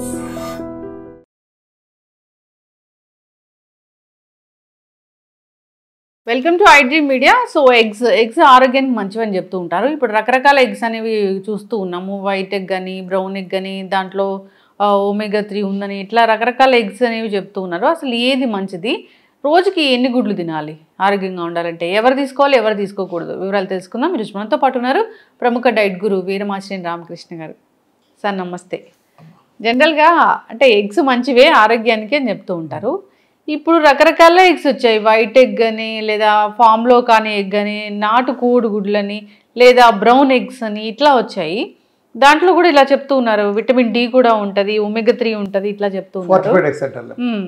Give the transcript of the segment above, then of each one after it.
Welcome to iDream media so eggs eggs ఆరోగ్యానికి మంచివని చెప్తూ ఉంటారు ఇప్పుడు రకరకాల ఎగ్స్ అనేవి చూస్తూ ఉన్నాము వైట్ ఎగ్ అని బ్రౌన్ ఎగ్ అని దాంట్లో ఒమేగా త్రీ ఉందని ఇట్లా రకరకాల ఎగ్స్ అనేవి చెప్తూ ఉన్నారు అసలు ఏది మంచిది రోజుకి ఎన్ని గుడ్లు తినాలి ఆరోగ్యంగా ఉండాలంటే ఎవరు తీసుకోవాలి ఎవరు తీసుకోకూడదు వివరాలు తెలుసుకుందాం మీరు మనతో పాటు ఉన్నారు ప్రముఖ డైట్ గురు వీరమాచినేని రామకృష్ణ గారు సార్ నమస్తే జనరల్గా అంటే ఎగ్స్ మంచివే ఆరోగ్యానికి అని చెప్తూ ఉంటారు ఇప్పుడు రకరకాల ఎగ్స్ వచ్చాయి వైట్ ఎగ్ అని లేదా ఫామ్లో కానీ ఎగ్ అని నాటు కోడి గుడ్లని లేదా బ్రౌన్ ఎగ్స్ అని ఇట్లా వచ్చాయి దాంట్లో కూడా ఇలా చెప్తూ ఉన్నారు విటమిన్ డి కూడా ఉంటుంది ఒమెగా త్రీ ఉంటుంది ఇట్లా చెప్తూ ఉన్నారు ఫోర్టిఫైడ్ ఎక్సెట్రల్ మ్మ్.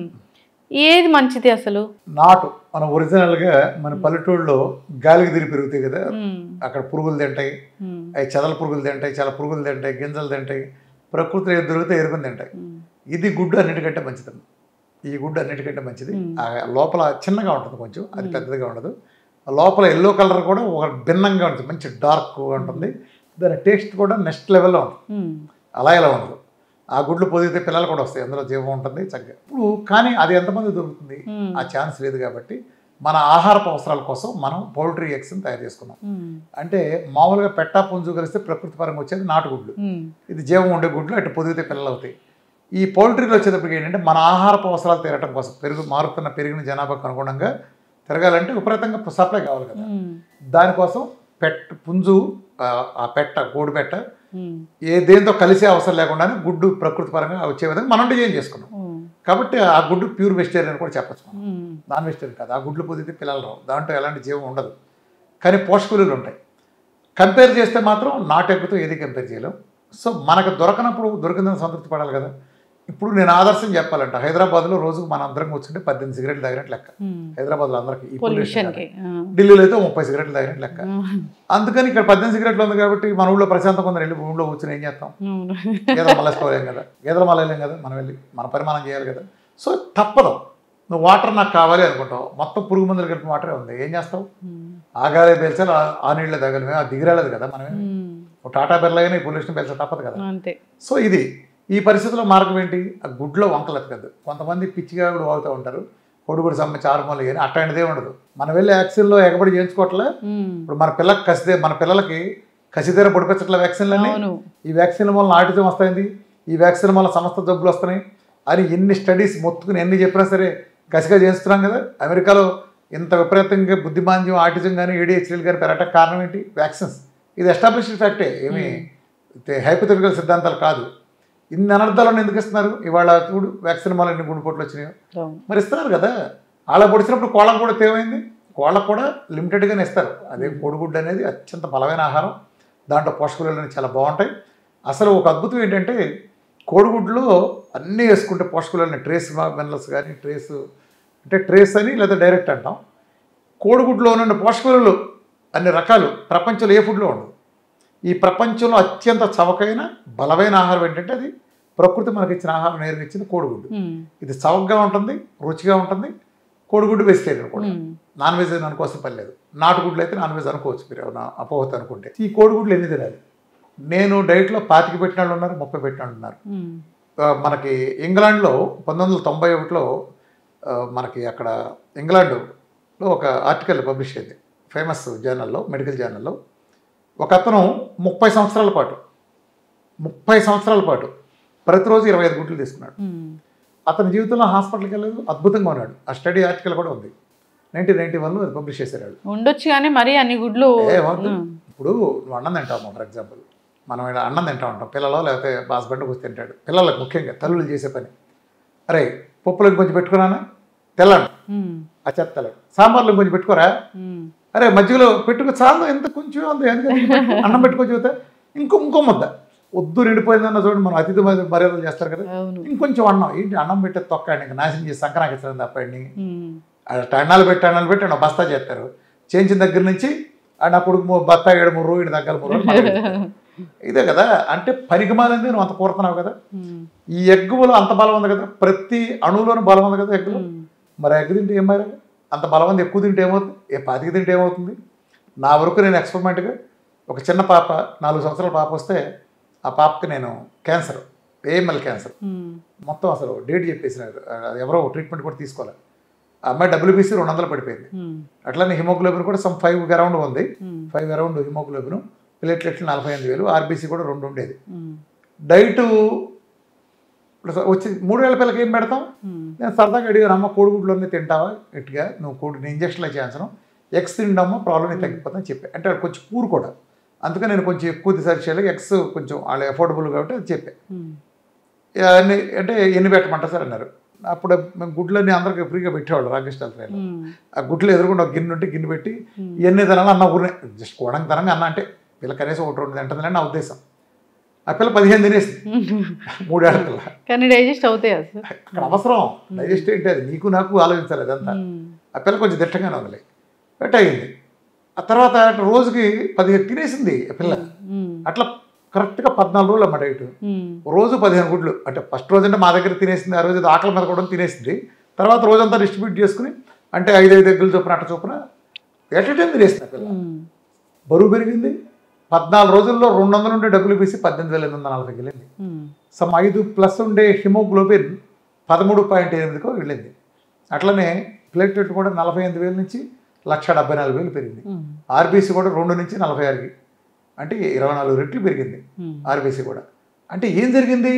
ఏది మంచిది అసలు నాటు మన ఒరిజినల్గా మన పల్లెటూళ్ళలో గాలికి తిరిగి పెరుగుతాయి కదా మ్మ్. అక్కడ పురుగులు తింటాయి మ్మ్. అవి చెదల పురుగులు తింటాయి చాలా పురుగులు తింటాయి గింజలు తింటాయి ప్రకృతిలో ఏది దొరికితే ఎరుకుని తింటాయి మ్మ్. ఇది గుడ్డు అన్నిటికంటే మంచిది ఈ గుడ్డు అన్నిటికంటే మంచిది మ్మ్. ఆ లోపల చిన్నగా ఉంటుంది కొంచెం అది పెద్దగా ఉండదు ఆ లోపల ఎల్లో కలర్ కూడా ఒక భిన్నంగా ఉంటుంది మంచి డార్క్గా ఉంటుంది దాని టేస్ట్ కూడా నెక్స్ట్ లెవెల్లో ఉంటుంది మ్మ్. అలా ఇలా ఉండదు ఆ గుడ్లు పొదిగితే పిల్లలు కూడా వస్తాయి అందులో జీవం ఉంటుంది చక్కగా ఇప్పుడు కానీ అది ఎంతమంది దొరుకుతుంది మ్మ్. ఆ ఛాన్స్ లేదు కాబట్టి మన ఆహారపు అవసరాల కోసం మనం పౌల్ట్రీ ఎగ్స్ని తయారు చేసుకున్నాం మ్మ్. అంటే మామూలుగా పెట్టా పుంజు కలిస్తే ప్రకృతి పరంగా వచ్చేది నాటుగుడ్లు మ్మ్. ఇది జీవం ఉండే గుడ్లు అటు పొదిగితే పిల్లలు అవుతాయి ఈ పౌల్ట్రీలో వచ్చేటప్పటికి ఏంటంటే మన ఆహారపు అవసరాలు తీరటం కోసం పెరుగు మారుతున్న పెరిగిన జనాభాకు అనుగుణంగా తిరగాలంటే విపరీతంగా సప్లై కావాలి కదా మ్మ్. దానికోసం పెట్ పుంజు ఆ, ఆ పెట్ట కోడి పెట్ట మ్మ్. ఏ దేంతో కలిసే అవసరం లేకుండానే గుడ్డు ప్రకృతి పరంగా వచ్చే విధంగా మనం డిజైన్ చేసుకున్నాం మ్మ్. కాబట్టి ఆ గుడ్డు ప్యూర్ వెజిటేరియన్ కూడా చెప్పచ్చు మనం మ్మ్. నాన్ వెజిటేరియన్ కాదు ఆ గుడ్లు పొదిగితే పిల్లలు రావు దాంట్లో ఎలాంటి జీవం ఉండదు కానీ పోషక విలువలు ఉంటాయి కంపేర్ చేస్తే మాత్రం నాటు ఎగ్గుతో ఏది కంపేర్ చేయలేం సో మనకు దొరకనప్పుడు దొరికిందని సంతృప్తి పడాలి కదా ఇప్పుడు నేను ఆదర్శం చెప్పాలంట హైదరాబాద్లో రోజుకు మన అందరం కూర్చుంటే పద్దెనిమిది సిగరెట్లు తాగినట్టు లెక్క మ్మ్. హైదరాబాద్లో అందరికీ ఈ పొల్యూషన్ పొల్యూషన్ కి ఆ. ఢిల్లీలో అయితే ముప్పై సిగరెట్లు తాగినట్టు లెక్క మ్మ్. అందుకని ఇక్కడ పద్దెనిమిది సిగరెట్లు ఉంది కాబట్టి మన ఊళ్ళో ప్రశాంతంగా ఉందని వెళ్ళి ఊళ్ళో కూర్చొని ఏం చేస్తాం అవును. గేదెలు మళ్ళేసుకోలేం కదా గేదెలు మళ్ళలేం కదా మనం వెళ్ళి మన పరిమాణం చేయాలి కదా సో తప్పదు నువ్వు వాటర్ నాకు కావాలి అనుకుంటావు మొత్తం పురుగు మందులు కలిపి వాటరే ఉంది ఏం చేస్తావు మ్మ్. ఆ గాలి పీల్చాలి ఆ- ఆ నీళ్ళే తగలమే ఆ దిగిరాలేదు కదా మనమే మ్మ్. ఓ టాటా బిర్లా అయినా ఈ పొల్యూషన్ పీల్చ తప్పదు కదా అంతే సో ఇది ఈ పరిస్థితుల్లో మార్గం ఏంటి ఆ గుడ్లో వంకలు ఎత్తకద్దు కొంతమంది పిచ్చిగా కూడా వాగుతూ ఉంటారు కొడుకుడు సంబంధించి ఆరుమూలు కానీ అట్లాంటిదే ఉండదు మనం వెళ్ళి యాక్సిన్లో ఎగబడి చేయించుకోవట్లే మ్మ్. ఇప్పుడు మన పిల్లకి కసిదే మన పిల్లలకి కసిదేర పొడిపించట్లే వ్యాక్సిన్లన్నీ అవును ఈ వ్యాక్సిన్ వల్ల ఆటిజం వస్తుంది ఈ వ్యాక్సిన్ వల్ల సమస్త జబ్బులు వస్తున్నాయి అని ఎన్ని స్టడీస్ మొత్తుకుని ఎన్ని చెప్పినా సరే కసిగా చేస్తున్నాం కదా అమెరికాలో ఇంత విపరీతంగా బుద్ధిమాంద్యం ఆటిజం కానీ ఏడిహెచ్డీలు కానీ పెరగటం కారణం ఏంటి వ్యాక్సిన్స్ ఇది ఎస్టాబ్లిష్డ్ ఫ్యాక్టే ఏమి హైపోథెటికల్ సిద్ధాంతాలు కాదు ఇన్ని అనర్థాలను ఎందుకు ఇస్తున్నారు ఇవాళ చూడు వ్యాక్సిన్ వల్ల ఎన్ని గుండెపోట్లు వచ్చినాయో అవును మరి ఇస్తున్నారు కదా అలా పొడిచినప్పుడు కోళ్ళకు కూడా తేమైంది కోళ్ళకు కూడా లిమిటెడ్గానే ఇస్తారు అదే కోడిగుడ్డు అనేది అత్యంత బలమైన ఆహారం దాంట్లో పోషక విలువలు చాలా బాగుంటాయి అసలు ఒక అద్భుతం ఏంటంటే కోడిగుడ్లో అన్నీ వేసుకుంటే పోషక విలువలని ట్రేస్ మినరల్స్ కానీ ట్రేస్ అంటే ట్రేస్ అని లేదా డైరెక్ట్ అంటాం కోడిగుడ్లో ఉన్న పోషక విలువలు అన్ని రకాలు ప్రపంచంలో ఏ ఫుడ్లో ఉండదు ఈ ప్రపంచంలో అత్యంత చవకైన బలమైన ఆహారం ఏంటంటే అది ప్రకృతి మనకి ఇచ్చిన ఆహారం నేరుగా ఇచ్చింది కోడిగుడ్డు మ్మ్. ఇది చవకగా ఉంటుంది రుచిగా ఉంటుంది కోడిగుడ్డు వెజిటేరియన్ కూడా మ్మ్. నాన్ వెజ్ అని అనుకోవాల్సిన పని లేదు నాటుగుడ్లు అయితే నాన్ వెజ్ అనుకోవచ్చు మీరు ఏమైనా అపోహత అనుకుంటే ఈ కోడిగుడ్లు ఎన్ని తినాలి నేను డైట్లో పాతికి పెట్టిన వాళ్ళు ఉన్నారు ముప్పై పెట్టిన వాళ్ళు ఉన్నారు మ్మ్. ఆ, మనకి ఇంగ్లాండ్లో పంతొమ్మిది వందల తొంభై ఒకటిలో ఆ, మనకి అక్కడ ఇంగ్లాండ్లో ఒక ఆర్టికల్ పబ్లిష్ అయింది ఫేమస్ జర్నల్లో మెడికల్ జర్నల్లో ఒక అతను ముప్పై సంవత్సరాల పాటు ముప్పై సంవత్సరాల పాటు ప్రతిరోజు ఇరవై ఐదు గుడ్లు తీసుకున్నాడు మ్మ్. అతని జీవితంలో హాస్పిటల్కి వెళ్ళలేదు అద్భుతంగా ఉన్నాడు ఆ స్టడీ ఆర్టికల్ కూడా ఉంది నైన్టీన్ నైన్టీ వన్లో అది పబ్లిష్ చేశారు వాళ్ళు. ఉండొచ్చు కానీ మరి అన్ని గుడ్లు ఏ వద్దు. మ్మ్. ఇప్పుడు నువ్వు అన్నం తింటావు ఫర్ ఎగ్జాంపుల్ మనం ఇలా అన్నం తింటా ఉంటాం పిల్లలో లేకపోతే హస్బెండ్ కూర్చి తింటాడు పిల్లలకు ముఖ్యంగా తల్లులు చేసే పని అరే పప్పులకు కొంచెం పెట్టుకున్నానా తెల్లండి మ్మ్. ఆ చెత్తలు సాంబార్లో కొంచెం పెట్టుకోరా మ్మ్. అరే మధ్యలో పెట్టుకో చాలు ఎంత కొంచెం ఉంది ఎందుకంటే అన్నం పెట్టుకో చూస్తే ఇంకో ఇంకో ముద్ద వద్దు నిండిపోయిందన్న చూడండి మనం అతిథి మర్యాద- మర్యాదలు చేస్తారు కదా అవును ఇంకొంచెం అన్నం ఏంటి అన్నం పెట్టే తొక్కండి ఇంకా నాశనం చేసి సంక్రాంతి ఇచ్చడం తప్పండి మ్మ్. టన్నాలు పెట్టి టన్నాలు పెట్టి ఆడ బస్తా చేస్తారు చేయించిన దగ్గర నుంచి ఆ నా కొడుకు మూ- బత్తా ఏడు ముర్రు ఈయన దగ్గర ముర్రు అని మళ్ళీ పెడతారు. ఇదే కదా అంటే పనికిమాలింది నువ్వు అంత కోరుతున్నావు కదా మ్మ్. ఈ ఎగ్గులో అంత బలం ఉంది కదా ప్రతి అణువులోనూ బలం ఉంది కదా ఎగ్గులో మ్మ్. మరి ఎగ్ తింటే ఏం మరి అంత బలం ఉంది ఎక్కువ తింటే ఏమవుతుంది ఏ పాతికి తింటే ఏమవుతుంది నా వరకు నేను ఎక్స్పెరిమెంట్గా ఒక చిన్న పాప నాలుగు సంవత్సరాల పాప వస్తే ఆ పాపకి నేను క్యాన్సర్ ఏఎంఎల్ క్యాన్సర్ ఉమ్, మొత్తం అసలు డేట్ చెప్పేసినారు అది ఎవరో ట్రీట్మెంట్ కూడా తీసుకోవాలి ఆ అమ్మాయి డబ్ల్యూబీసీ రెండు వందలు పడిపోయింది ఉమ్, అట్లానే హిమోగ్లోబిన్ కూడా సమ్ ఫైవ్ అరౌండ్ ఉంది ఉమ్, ఫైవ్ అరౌండ్ హిమోగ్లోబిన్ ప్లేట్లెట్లు నలభై ఎనిమిది వేలు ఆర్బీసీ కూడా రెండు ఉండేది ఉమ్, డైట్ వచ్చి మూడు వేల పిల్లలకి ఏం పెడతాం ఉమ్, నేను సరదాగా అడిగాను అమ్మ కోడిగుడ్లోనే తింటావా గట్టిగా నువ్వు కోడి ఇంజక్షన్లు చేయాల్సిన ఎక్స్ తిండమ్మా ప్రాబ్లం తగ్గిపోతుందని చెప్పి అంటే అది కొంచెం పూర్ కూడా అందుకని నేను కొంచెం ఎక్కువ రీసెర్చ్ చేయాలి ఎక్స్ కొంచెం వాళ్ళు అఫోర్డబుల్ కాబట్టి అది చెప్పా ఉమ్, అన్ని అంటే ఎన్ని పెట్టమంటారు సార్ అన్నారు అప్పుడు మేము గుడ్లన్నీ అందరికి ఫ్రీగా పెట్టేవాళ్ళు రామకృష్ణ ట్రైన్లో ఉమ్, ఆ గుడ్లు ఎదురుకుండా ఒక గిన్నె ఉంటే గిన్నె పెట్టి ఉమ్. ఇవన్నీ తినాలి అన్న ఊరినే జస్ట్ కోడంగా తినంగా అన్న అంటే పిల్ల కనీసం ఒకటి రెండు తింటుందని నా ఉద్దేశం ఆ పిల్ల పదిహేను తినేసింది మూడేళ్ల పిల్ల కానీ డైజెస్ట్ అవుతాయి అసలు అక్కడ అవసరం డైజెస్ట్ ఏంటి అది నీకు నాకు ఆలోచించాలి అదంతా ఉమ్, ఆ పిల్ల కొంచెం దిట్టంగానే ఉంది బెట్ అయింది ఆ తర్వాత రోజుకి పదిహేను తినేసింది ఆ పిల్ల ఉమ్, అట్లా కరెక్ట్గా పద్నాలుగు రోజులు అమ్మ డైట్ ఉమ్, రోజు పదిహేను గుడ్లు అంటే ఫస్ట్ రోజు అంటే మా దగ్గర తినేసింది ఆ రోజు ఏదో ఆకలి మీద కూడా తినేసింది తర్వాత రోజంతా డిస్ట్రిబ్యూట్ చేసుకుని అంటే ఐదు ఐదు ఎగ్గులు చొప్పున అట్ట చొప్పున ఎట్ టైం తినేసింది ఆ పిల్ల ఉమ్, బరువు పెరిగింది పద్నాలుగు రోజుల్లో రెండు వందలు ఉండే డబ్బులు పీసి పద్దెనిమిది వేల ఎనిమిది వందల నలభైకి వెళ్ళింది ఉమ్, సమ్ ఐదు ప్లస్ ఉండే హిమోగ్లోబిన్ పదమూడు పాయింట్ ఎనిమిదికో వెళ్ళింది అట్లనే ప్లేట్లెట్ కూడా నలభై ఎనిమిది వేల నుంచి లక్ష డెబ్బై నాలుగు వేలు పెరిగింది ఉమ్, ఆర్బీసీ కూడా రెండు నుంచి నలభై ఆరుకి అంటే ఇరవై నాలుగు రెట్లు పెరిగింది ఉమ్, ఆర్బీసీ కూడా అంటే ఏం జరిగింది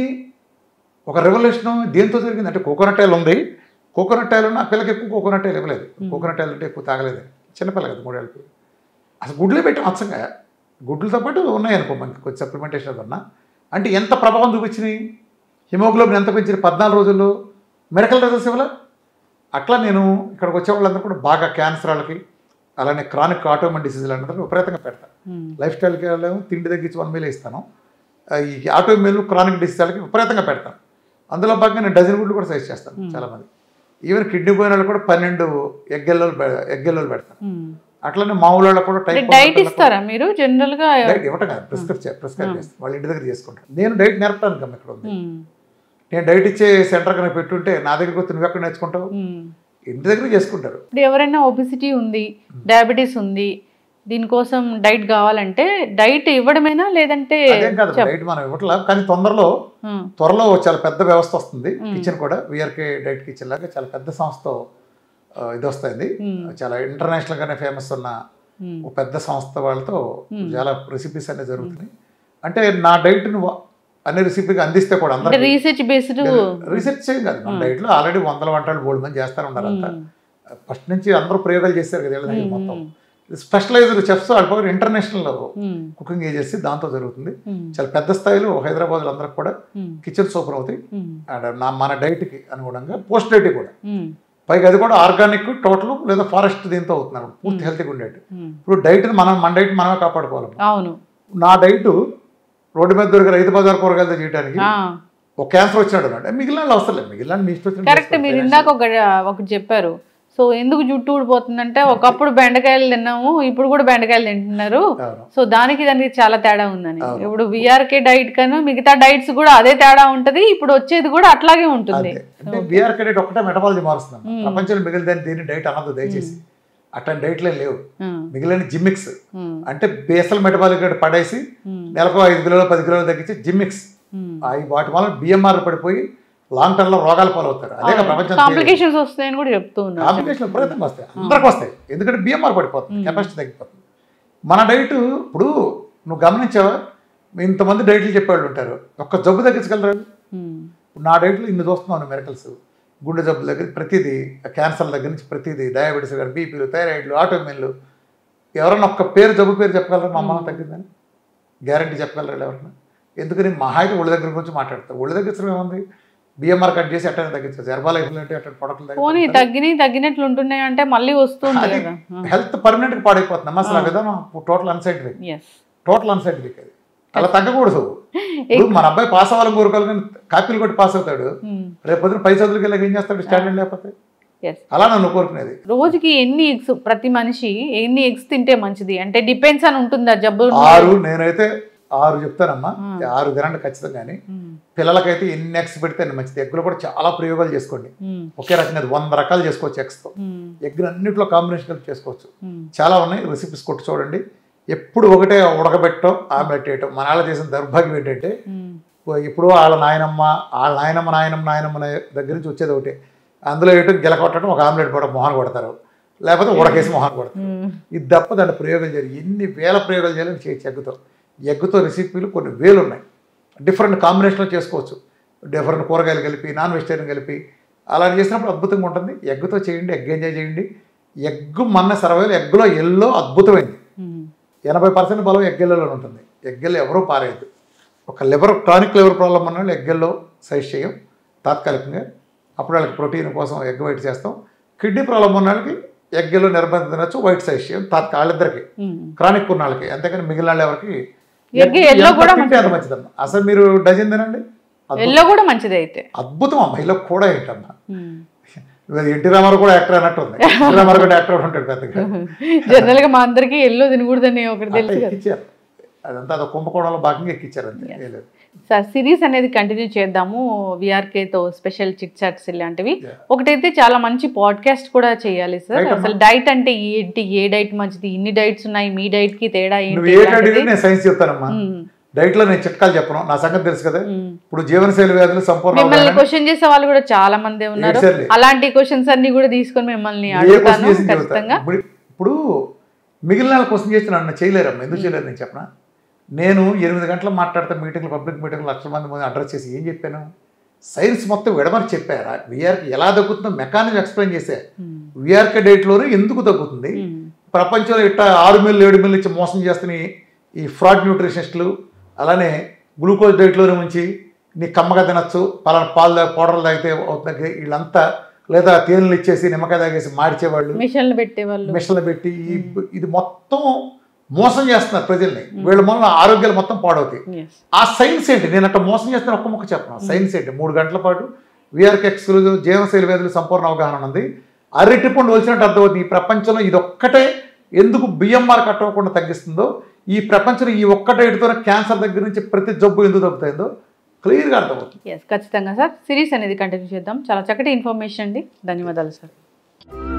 ఒక రెవల్యూషన్ దేంతో జరిగింది అంటే కోకోనట్ ఆయిల్ ఉంది కోకోనట్ ఆయిల్ ఉన్న ఆ పిల్లకి ఎక్కువ కోకోనట్ ఆయిల్ ఇవ్వలేదు కోకోనట్ ఆయిల్ అంటే ఎక్కువ తాగలేదు చిన్నపిల్ల కదా మూడేళ్ళకి అసలు గుడ్లే పెట్టి మచ్చంగా గుడ్లతో పాటు ఉన్నాయి అనుకో మనకి కొంచెం సప్లిమెంటేషన్ అది ఉన్నా అంటే ఎంత ప్రభావం చూపించినాయి హిమోగ్లోబిన్ ఎంత పెంచింది పద్నాలుగు రోజుల్లో మెరకల్ రిజల్ట్స్ ఇవ్వలే అట్లా నేను ఇక్కడికి వచ్చే వాళ్ళందరూ కూడా బాగా క్యాన్సర్ వాళ్ళకి అలానే క్రానిక్ ఆటోమన్ డిసీజులు అందరూ విపరీతంగా పెడతాను ఉమ్, లైఫ్ స్టైల్కి వెళ్ళాము తిండి తగ్గించి వన్ మీల్ ఇస్తాను ఆ, ఈ ఆటో మీల్ క్రానిక్ డిసీజ్ వాళ్ళకి విపరీతంగా పెడతాను అందులో భాగంగా నేను డజన్ గుడ్లు కూడా సజెస్ట్ చేస్తాను Hmm. చాలామంది ఈవెన్ కిడ్నీ పోయిన వాళ్ళు కూడా పన్నెండు ఎగ్గెల్లో ఎగ్గెల్లో పెడతాను ఉమ్. అట్లనే మామూలు వాళ్ళకి కూడా అంటే టైప్ డైట్ ఇస్తారా మీరు జనరల్ గా డైట్ ఇవ్వటం కాదు ప్రిస్క్రైబ్ ప్రిస్క్రైబ్ చేస్తాను వాళ్ళ ఇంటి దగ్గర చేసుకుంటాను నేను డైట్ నేర్పడానికి అమ్మ ఇక్కడ ఉంది ఉమ్, నేను డైట్ ఇచ్చే సెంటర్ కనుక పెట్టుంటే నా దగ్గరికి వచ్చి నువ్వు ఎక్కడ నేర్చుకుంటావు ఉమ్. ఇంటి దగ్గర చేసుకుంటారు ఇప్పుడు ఎవరైనా ఒబిసిటీ ఉంది డయాబెటీస్ ఉంది దీనికోసం డైట్ కావాలంటే డైట్ ఇవ్వడమేనా లేదంటే అదేం కాదు చెప్- డైట్ మనం ఇవ్వట్లా కానీ తొందరలో ఉమ్, త్వరలో చాలా పెద్ద వ్యవస్థ వస్తుంది Hmm. కిచెన్ కూడా విఆర్కే డైట్ కిచెన్ లాగా చాలా పెద్ద సంస్థ ఆ, ఇది వస్తుంది Hmm. చాలా ఇంటర్నేషనల్ గానే ఫేమస్ ఉన్న ఉమ్, ఒక పెద్ద సంస్థ వాళ్ళతో Hmm. చాలా రెసిపీస్ అనేవి జరుగుతున్నాయి అంటే నా డైట్ ను అన్ని రెసిపీకి అందిస్తే కూడా అంటే అందరూ రీసెర్చ్ బేస్డ్ రీసెర్చ్ చేయం కాదు మన డైట్ లో ఆల్రెడీ వందల వంటలు బోల్డ్ మంది చేస్తారు ఉన్నారు అంతా ఫస్ట్ నుంచి అందరూ ప్రయోగాలు చేస్తారు కదా వీళ్ళ దగ్గర మొత్తం స్పెషలైజ్డ్ చెఫ్స్ వాళ్ళ ఇంటర్నేషనల్ కుకింగ్ ఏజెన్సీ దాంతో జరుగుతుంది చాలా పెద్ద స్థాయిలో హైదరాబాద్ అందరికి కూడా కిచెన్ సూపర్ అవుతాయి అండ్ నా మన డైట్కి అనుగుణంగా పోస్ట్ డైట్ కూడా పైగా అది కూడా ఆర్గానిక్ టోటల్ లేదా ఫారెస్ట్ దీంతో అవుతున్నారు పూర్తి హెల్తీగా ఉండేది ఇప్పుడు డైట్ మనం మన డైట్ మనమే కాపాడుకోవాలి అవును నా డైట్ రోడ్డు మీద దొరికే రైతు బజార్ కూరగాయలతో చేయడానికి ఆ, ఒక క్యాన్సర్ వచ్చినాడు అంటే మిగిలిన వాళ్ళు అవసరం లేదు మిగిలిన మీ ఇష్టం వచ్చినట్టు కరెక్ట్ మీరు చేసుకోండి. ఇందాక ఒక ఒకటి చెప్పారు సో ఎందుకు జుట్టు ఊడిపోతుందంటే ఒకప్పుడు బెండకాయలు తిన్నాము ఇప్పుడు కూడా బెండకాయలు తింటున్నారు అవును. సో దానికి దానికి చాలా తేడా ఉందని అవును. ఇప్పుడు విఆర్కే డైట్ కన్నా మిగతా డైట్స్ కూడా అదే తేడా ఉంటది ఇప్పుడు వచ్చేది కూడా అట్లాగే ఉంటుంది అంతే అంటే బీఆర్ డైట్ ఒకటే మెటబాలజీ మారుస్తుంది మ్మ్. ప్రపంచంలో మిగిలిన దాన్ని దీన్ని డైట్ అనదు దయచేసి అట్లాంటి డైట్లే లేవు ఉమ్, మిగిలిన జిమ్మిక్స్ ఉమ్, అంటే బేసల్ మెటబాలిక్ రేట్ పడేసి ఉమ్, నెలకు ఐదు కిలోలు పది కిలోలు తగ్గించి జిమ్మిక్స్ ఉమ్. అవి వాటి వల్ల బిఎంఆర్ పడిపోయి లాంగ్ టర్మ్ లో రోగాలు పాలవుతారు అదే కదా ప్రపంచం కాంప్లికేషన్స్ వస్తాయని కూడా చెప్తూ ఉన్నారు కాంప్లికేషన్ విపరీతంగా వస్తాయి అందరికి వస్తాయి ఎందుకంటే బిఎంఆర్ పడిపోతుంది కెపాసిటీ తగ్గిపోతుంది మన డైట్ ఇప్పుడు నువ్వు గమనించావా ఇంతమంది డైట్లు చెప్పేవాళ్ళు ఉంటారు ఒక్క జబ్బు తగ్గించగలరు ఉమ్, నా డైట్లో ఇన్ని చూస్తున్నాను మెరకల్స్ గుండె జబ్బుల దగ్గర ప్రతిదీ క్యాన్సర్ దగ్గర నుంచి ప్రతిదీ డయాబెటీస్ దగ్గర బీపీలు థైరాయిడ్లు ఆటోమిన్లు ఎవరన్నా ఒక్క పేరు జబ్బు పేరు చెప్పగలరా మా అమ్మ తగ్గిందని గ్యారంటీ చెప్పగలరా ఎవరన్నా ఎందుకని మహా అయితే ఒళ్ళ దగ్గర గురించి మాట్లాడతారు ఒళ్ళ దగ్గర ఏముంది బిఎంఆర్ కట్ చేసి అట్టనే తగ్గించవచ్చు హెర్బాలైఫ్ అంటే అట్లా ప్రొడక్ట్లు పోనీ తగ్గినాయి తగ్గినట్లు ఉంటున్నాయి అంటే మళ్ళీ వస్తుంది అది కదా హెల్త్ పర్మనెంట్ గా పాడైపోతుంది అమ్మ అసలు ఆ విధానం total unscientific yes total unscientific అది అలా తగ్గకూడదు ఇప్పుడు మన అబ్బాయి పాస్ అవ్వాలని కోరుకోవాలి కానీ కాపీలు కొట్టి పాస్ అవుతాడు రేపు పొద్దున పై చదువులకి వెళ్ళాక ఏం చేస్తాడు స్టాండర్డ్ లేకపోతే ఎస్ అలా నన్ను కోరుకునేది రోజుకి ఎన్ని ఎగ్స్ ప్రతి మనిషి ఎన్ని ఎగ్స్ తింటే మంచిది అంటే డిపెండ్స్ అని ఉంటుందా జబ్బు ఆరు నేనైతే ఆరు చెప్తానమ్మా ఆ. ఆరు తినండి ఖచ్చితంగాని పిల్లలకైతే ఎన్ని ఎగ్స్ పెడితే అన్ని మంచిది ఎగ్గులో కూడా చాలా ప్రయోగాలు చేసుకోండి ఒకే రకంగా అది వంద రకాలు చేసుకోవచ్చు ఎగ్స్తో ఎగ్ అన్నింటిలో కాంబినేషన్ కలిపి చేసుకోవచ్చు చాలా ఉన్నాయి రెసిపీస్ కొట్టి చూడండి ఎప్పుడు ఒకటే ఉడకబెట్టడం ఆమ్లెట్ వేయటం మన వాళ్ళ చేసిన దౌర్భాగ్యం ఏంటంటే ఇప్పుడు వాళ్ళ నాయనమ్మ వాళ్ళ నాయనమ్మ నాయనమ్మ నాయనమ్మ నే- దగ్గర నుంచి వచ్చేది ఒకటి అందులో ఏంటో గెలకొట్టడం ఒక ఆమ్లెట్ కూడా మొహన్ కొడతారు లేకపోతే ఉడకేసి మొహన్ కొడతారు మ్మ్. ఇది తప్ప దాంట్లో ప్రయోగాలు జరిగి ఎన్ని వేల ప్రయోగాలు చేయాలని చేయొచ్చు ఎగ్గుతో ఎగ్గుతో రెసిపీలు కొన్ని వేలు ఉన్నాయి డిఫరెంట్ కాంబినేషన్లో చేసుకోవచ్చు డిఫరెంట్ కూరగాయలు కలిపి నాన్ వెజిటేరియన్ కలిపి అలా చేసినప్పుడు అద్భుతంగా ఉంటుంది ఎగ్గుతో చేయండి ఎగ్ ఎంజాయ్ చేయండి ఎగ్గు మన సర్వైవల్ ఎగ్గులో ఎల్లో అద్భుతమైంది మ్మ్. ఎనభై పర్సెంట్ బలం ఎగ్గెల్లో ఉంటుంది ఎగ్గెల్లో ఎవరూ పారేయద్దు ఒక లివర్ క్రానిక్ లివర్ ప్రాబ్లం ఉన్న వాళ్ళు ఎగ్గెల్లో సైజ్ చేయం తాత్కాలికంగా అప్పుడు వాళ్ళకి ప్రోటీన్ కోసం ఎగ్ వైట్ చేస్తాం కిడ్నీ ప్రాబ్లం ఉన్న వాళ్ళకి ఎగ్గెల్లో నిర్బంధం తినచ్చు వైట్ సైజ్ చేయం తాత్కా వాళ్ళిద్దరికి మ్మ్. క్రానిక్ ఉన్న వాళ్ళకి అంతేకాని మిగిలిన వాళ్ళు ఎవరికి ఎగ్ yellow కూడా తింటే అంత మంచిదమ్మా అసలు మీరు డజన్ తినండి అద్భుతం. ఎల్లో కూడా మంచిది అయితే అద్భుతం అమ్మా ఇలా కూడా ఏంటమ్మా మ్మ్. ఇవాళ ఎన్టీ రామారావు కూడా యాక్టర్ అన్నట్టు ఉంది ఎన్టీ రామారావు కూడా యాక్టర్ ఉంటాడు పెద్దగా జనరల్ గా మా అందరికి ఎల్లో తినకూడదని ఒకటి అట్లా తెలుసు కదా ఎక్కిచ్చారు అదంతా అదో కుంభకోణంలో భాగంగా ఎక్కిచ్చారు అంతే ఏం లేదు. సార్ సిరీస్ అనేది కంటిన్యూ చేద్దాము VRK తో స్పెషల్ చిట్ చాట్స్ ఇలాంటివి Yeah. ఒకటైతే చాలా మంచి పాడ్కాస్ట్ కూడా చేయాలి సార్ Right అమ్మా. అసలు డైట్ అంటే ఏంటి ఏ డైట్ మంచిది ఇన్ని డైట్స్ ఉన్నాయి మీ డైట్ కి తేడా నువ్వు ఏంటి ఏ ఇలాంటిది. అడిగినా నేను సైన్స్ చెప్తానమ్మా మ్మ్. డైట్ లో నేను చిట్కాలు చెప్పను నా సంగతి తెలుసు కదా మ్మ్. ఇప్పుడు జీవనశైలి వ్యాధులు సంపూర్ణ మిమ్మల్ని అవగాహన. క్వశ్చన్ చేసే వాళ్ళు కూడా చాలా మంది ఉన్నారు Exactly. అలాంటి క్వశ్చన్స్ అన్ని కూడా తీసుకొని మిమ్మల్ని ఏ క్వశ్చన్ అడుగుతాను చేసి చెబుతా. ఖచ్చితంగా ఇప్పుడు ఇప్పుడు మిగిలిన వాళ్ళ క్వశ్చన్ చేసి నన్ను చేయలేరమ్మా ఎందుకు చేయలేరు నేను చెప్పనా నేను ఎనిమిది గంటలు మాట్లాడితే మీటింగ్లు పబ్లిక్ మీటింగ్లు లక్షల మంది మంది అడ్రస్ చేసి ఏం చెప్పాను సైన్స్ మొత్తం విడమని చెప్పారా విఆర్కి ఎలా తగ్గుతుందో మెకానిజం ఎక్స్ప్లెయిన్ చేసే మ్మ్. విఆర్కే డైట్లోనే ఎందుకు తగ్గుతుంది మ్మ్. ప్రపంచంలో ఇట్లా ఆరు మిల్లు ఏడు మిల్లు ఇచ్చి మోసం చేస్తున్న ఈ- ఈ ఫ్రాడ్ న్యూట్రిషనిస్టులు అలానే గ్లూకోజ్ డైట్లోనే ఉంచి నీ కమ్మగా తినచ్చు పలానా పాలు తా- పౌడర్లు తాగితే అవుతుంది వీళ్ళంతా లేదా తేనెలు ఇచ్చేసి నిమ్మకాయ తాగేసి మాడిచేవాళ్ళు మిషన్లు పెట్టే వాళ్ళు మిషన్లు పెట్టి ఈ ఇది మొత్తం మోసం చేస్తున్నారు ప్రజల్ని వీళ్ళ వల్ల ఆరోగ్యాలు మొత్తం పాడవుతాయి Yes. ఆ సైన్స్ ఏంటి నేను అట్లా మోసం చేస్తున్న ఒక్క ముక్క చెప్పను సైన్స్ ఏంటి మూడు గంటల పాటు విఆర్కి ఎక్స్క్లూజివ్ జీవనశైలి వ్యాధులు సంపూర్ణ అవగాహన ఉంది అరటి పండు వచ్చినట్టు అర్థమవుతుంది ఈ ప్రపంచంలో ఇది ఒక్కటే ఎందుకు బిఎంఆర్ కట్టకుండా తగ్గిస్తుందో ఈ ప్రపంచంలో ఈ ఒక్క డైట్తోనే క్యాన్సర్ దగ్గర నుంచి ప్రతి జబ్బు ఎందుకు తగ్గుతుందో క్లియర్గా అర్థమవుతుంది ఎస్ ఖచ్చితంగా సార్ సిరీస్ అనేది కంటిన్యూ చేద్దాం చాలా చక్కటి ఇన్ఫర్మేషన్ అండి ధన్యవాదాలు సార్